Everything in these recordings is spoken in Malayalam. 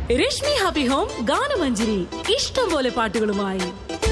രശ്മി ഹാപ്പി ഹോം ഗാനമഞ്ജരി ഇഷ്ടം പോലെ പാട്ടുകളുമായി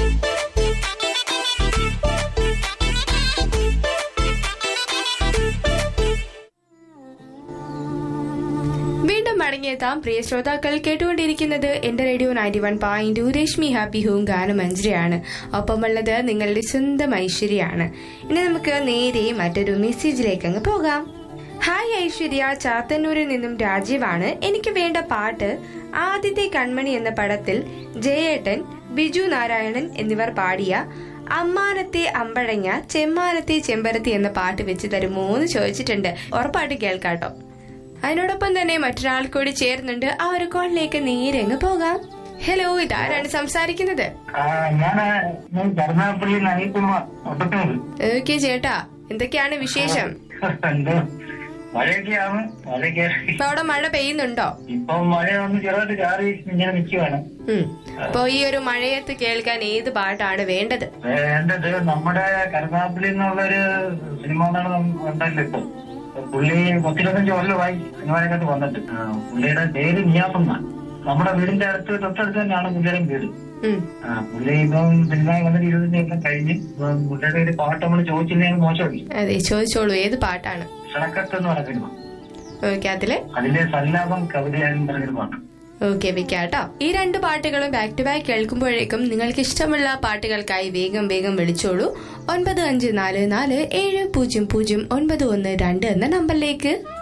വീണ്ടും മടങ്ങിയെത്താം പ്രിയ ശ്രോതാക്കൾ കേട്ടുകൊണ്ടിരിക്കുന്നത് എന്റെ radio ninety one point Rashmi happy home ഗാനമഞ്ജരിയാണ് ഒപ്പമുള്ളത് നിങ്ങളുടെ സ്വന്തം ഐശ്വര്യയാണ് ഇനി നമുക്ക് നേരെ മറ്റൊരു മെസ്സേജിലേക്ക് അങ്ങ് പോകാം ഹായ് ഐശ്വര്യ ചാത്തന്നൂരിൽ നിന്നും രാജീവാണ് എനിക്ക് വേണ്ട പാട്ട് ആദ്യത്തെ കൺമണി എന്ന പടത്തിൽ ജയേട്ടൻ ബിജു നാരായണൻ എന്നിവർ പാടിയ അമ്മാനത്തെ അമ്പഴങ്ങ ചെമ്മാനത്തെ ചെമ്പരത്തി എന്ന പാട്ട് വെച്ച് തരുമോ എന്ന് ചോദിച്ചിട്ടുണ്ട് ഉറപ്പായിട്ട് കേൾക്കാട്ടോ അതിനോടൊപ്പം തന്നെ മറ്റൊരാൾ കൂടി ചേർന്നുണ്ട് ആ ഒരു കോളിലേക്ക് നേരെ അങ്ങ് പോകാം ഹലോ ഇതാരാണ് സംസാരിക്കുന്നത് ആ, ഞാന് ഞാൻ കരുനാഗപ്പള്ളി നയിക്കുമ്പോ ഒട്ടത്തൂർ ഓക്കെ ചേട്ടാ എന്തൊക്കെയാണ് വിശേഷം എന്ത് മഴയൊക്കെയാണ് മഴയൊക്കെ ഇപ്പൊ അവിടെ മഴ പെയ്യുന്നുണ്ടോ ഇപ്പൊ മഴ ഒന്ന് ചെറുതായിട്ട് ചാറി ഇങ്ങനെ നിൽക്കുവാണ് ഉം. അപ്പൊ ഈ ഒരു മഴയത്ത് കേൾക്കാൻ ഏത് പാട്ടാണ് വേണ്ടത് വേണ്ടത് നമ്മുടെ കരുനാഗപ്പള്ളി എന്നുള്ളൊരു സിനിമ നടൻ ഉണ്ടല്ലോ ഇപ്പൊ പുള്ളി പത്തിരുപത്തഞ്ച് കൊല്ലമായി സിനിമയിലകത്ത് വന്നിട്ട് ആ, പുള്ളിയുടെ പേര് നിയാസമ്മ നമ്മുടെ വീടിന്റെ അടുത്ത് തൊട്ടടുത്ത് തന്നെയാണ് പുള്ളിയുടെ വീട് ഉം. ആ, പുള്ളി ഇപ്പം സിനിമ വന്നിട്ട് ഇരുപത്തഞ്ച് കൊല്ലം കഴിഞ്ഞ് ഇപ്പം പുള്ളിയുടെ ഒരു പാട്ട് നമ്മൾ ചോദിച്ചില്ലെങ്കിൽ മോശമല്ലേ അതെ ചോദിച്ചോളൂ ഏത് പാട്ടാണ് ക്ഷണക്കത്ത് എന്ന് പറഞ്ഞ സിനിമ ഓക്കെ അതില് അതിലെ സല്ലാപം കവിതയാനും പറഞ്ഞൊരു പാട്ട് ഓക്കെ വെക്കാട്ടോ ഈ രണ്ട് പാട്ടുകളും ബാക്ക് ടു ബാക്ക് കേൾക്കുമ്പോഴേക്കും നിങ്ങൾക്ക് ഇഷ്ടമുള്ള പാട്ടുകൾക്കായി വേഗം വേഗം വിളിച്ചോളൂ ഒൻപത് അഞ്ച് നാല് നാല് ഏഴ് പൂജ്യം പൂജ്യം ഒൻപത് ഒന്ന് രണ്ട് എന്ന നമ്പറിലേക്ക്